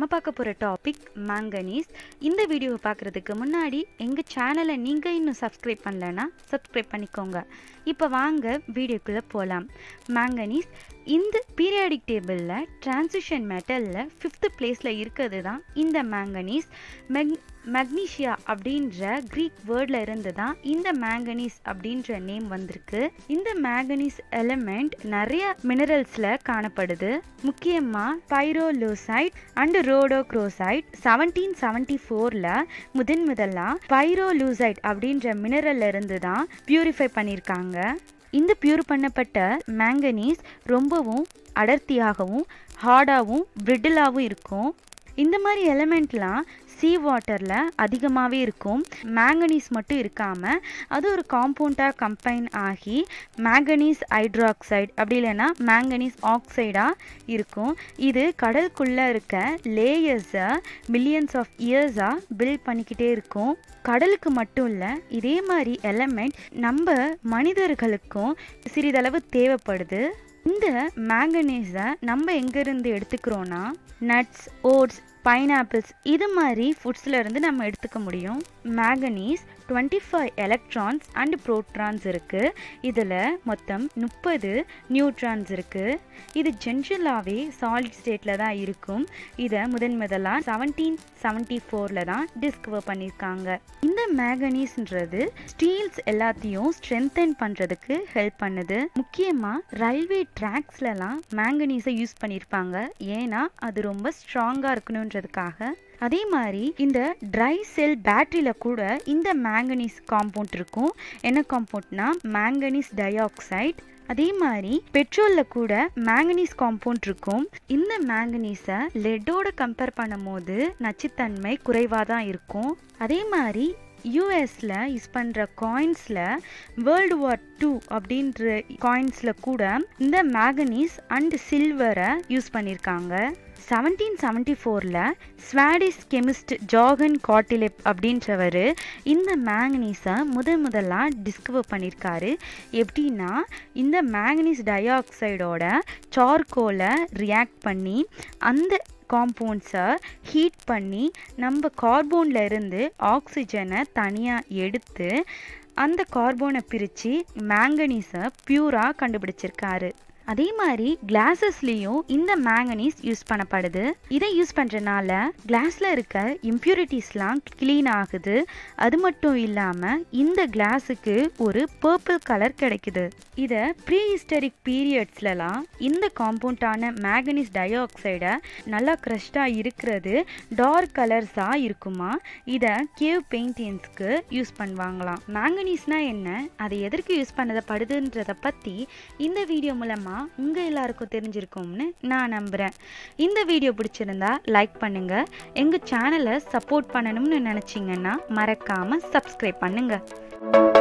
நம்ம பார்க்க போகிற டாபிக் மேங்கனீஸ் இந்த வீடியோவை பார்க்குறதுக்கு முன்னாடி எங்கள் சேனலை நீங்கள் இன்னும் சப்ஸ்கிரைப் பண்ணலன்னா சப்ஸ்கிரைப் பண்ணிக்கோங்க இப்போ வாங்க வீடியோக்குள்ளே போகலாம் மேங்கனீஸ் இந்த பீரியாடிக் டேபிளில் டிரான்சிஷன் மெட்டலில் ஃபிஃப்த்து பிளேஸில் இருக்கிறது தான் இந்த மேங்கனீஸ் மெக் மக்னீஷியா அப்படின்ற க்ரீக் வேர்டில் இருந்து தான் இந்த மேங்கனீஸ் அப்படின்ற நேம் வந்திருக்கு இந்த மேங்கனீஸ் எலிமெண்ட் நிறைய மினரல்ஸில் காணப்படுது முக்கியமாக pyrolusite and rhodochrosite seventeen seventy ஃபோரில் முதன் முதலாக பைரோலூசைட் அப்படின்ற மினரல்ல இருந்து தான் பியூரிஃபை பண்ணியிருக்காங்க இந்த பியூர் பண்ணப்பட்ட மேங்கனீஸ் ரொம்பவும் அடர்த்தியாகவும் ஹார்டாகவும் பிரிட்டிலாகவும் இருக்கும் இந்த மாதிரி எலிமெண்ட்லாம் சீ வாட்டரில் அதிகமாகவே இருக்கும் மேங்கனீஸ் மட்டும் இருக்காமல் அது ஒரு காம்பவுண்டாக கம்பைன் ஆகி மேங்கனீஸ் ஹைட்ராக்சைடு அப்படி இல்லைன்னா மேங்கனீஸ் ஆக்சைடாக இருக்கும் இது கடலுக்குள்ளே இருக்க லேயர்ஸை மில்லியன்ஸ் ஆஃப் இயர்ஸாக பில்ட் பண்ணிக்கிட்டே இருக்கும் கடலுக்கு மட்டும் இல்லை இதே மாதிரி எலமெண்ட் நம்ம மனிதர்களுக்கும் சிறிதளவு தேவைப்படுது இந்த மேங்கனீஸை நம்ம எங்கேருந்து எடுத்துக்கிறோன்னா நட்ஸ் ஓட்ஸ் பைனாப்பிள்ஸ் இது மாதிரி ஃபுட்ஸில் இருந்து நம்ம எடுத்துக்க முடியும் manganese twenty five electrons and protons இருக்குது இதில் மொத்தம் முப்பது நியூட்ரான்ஸ் இருக்குது இது ஜென்ரலாகவே சாலிட் ஸ்டேட்டில் தான் இருக்கும் இதை முதன் முதலாக செவன்டீன் செவன்ட்டி ஃபோரில் தான் டிஸ்கவர் பண்ணியிருக்காங்க இந்த மேங்கனீஸ்ன்றது ஸ்டீல்ஸ் எல்லாத்தையும் ஸ்ட்ரென்தன் பண்ணுறதுக்கு ஹெல்ப் பண்ணுது முக்கியமாக ரயில்வே ட்ராக்ஸ்லலாம் மேங்கனீஸை யூஸ் பண்ணியிருப்பாங்க ஏன்னா அது ரொம்ப ஸ்ட்ராங்காக இருக்கணுன்றதுக்காக அதே மாதிரி இந்த ட்ரை செல் பேட்டரியில் கூட இந்த மேங்கனீஸ் காம்பவுண்ட் இருக்கும் என்ன காம்பவுண்ட்னா மேங்கனீஸ் டை ஆக்சைடு அதே மாதிரி பெட்ரோலில் கூட மேங்கனீஸ் காம்பவுண்ட் இருக்கும் இந்த மேங்கனீஸை லெட்டோட கம்பேர் பண்ணும்போது நச்சுத்தன்மை குறைவாக தான் இருக்கும் அதே மாதிரி யூஎஸில் யூஸ் பண்ணுற காயின்ஸில் வேர்ல்டு வார் டூ அப்படின்ற காயின்ஸில் கூட இந்த மேங்கனீஸ் அண்ட் சில்வரை யூஸ் பண்ணியிருக்காங்க செவன்டீன் செவன்டி ஃபோரில் ஸ்வாடிஷ் கெமிஸ்ட் ஜாகன் காட்டிலிப் அப்படின்றவர் இந்த மேங்கனீஸை முதல் முதலாக டிஸ்கவர் பண்ணியிருக்காரு எப்படின்னா இந்த மேங்கனீஸ் டை ஆக்சைடோட சார்கோலை ரியாக்ட் பண்ணி அந்த காம்பவுண்ட்ஸை ஹீட் பண்ணி நம்ம கார்போனில் இருந்து ஆக்சிஜனை தனியாக எடுத்து அந்த கார்போனை பிரித்து மேங்கனீஸை பியூராக கண்டுபிடிச்சிருக்காரு அதே மாதிரி கிளாஸஸ்லேயும் இந்த மேங்கனீஸ் யூஸ் பண்ணப்படுது இதை யூஸ் பண்ணுறனால கிளாஸில் இருக்க இம்ப்யூரிட்டிஸ்லாம் க்ளீன் ஆகுது அது மட்டும் இல்லாமல் இந்த கிளாஸுக்கு ஒரு பர்பிள் கலர் கிடைக்குது இதை ப்ரீ ஹிஸ்டரிக் பீரியட்ஸ்லலாம் இந்த காம்பவுண்டான மேங்கனீஸ் டை ஆக்சைடை நல்லா க்ரஷ்டாக இருக்கிறது டார்க் கலர்ஸாக இருக்குமா இதை கேவ் பெயிண்டிங்ஸ்க்கு யூஸ் பண்ணுவாங்களாம் மேங்கனீஸ்னால் என்ன அதை எதற்கு யூஸ் பண்ணப்படுதுன்றதை பற்றி இந்த வீடியோ மூலமாக உங்கள் எல்லாருக்கும் தெரிஞ்சிருக்கும்னு நான் நம்புகிறேன் இந்த வீடியோ பிடிச்சிருந்தா லைக் பண்ணுங்கள் எங்கள் சேனலை சப்போர்ட் பண்ணணும்னு நினச்சிங்கன்னா மறக்காமல் சப்ஸ்கிரைப் பண்ணுங்கள்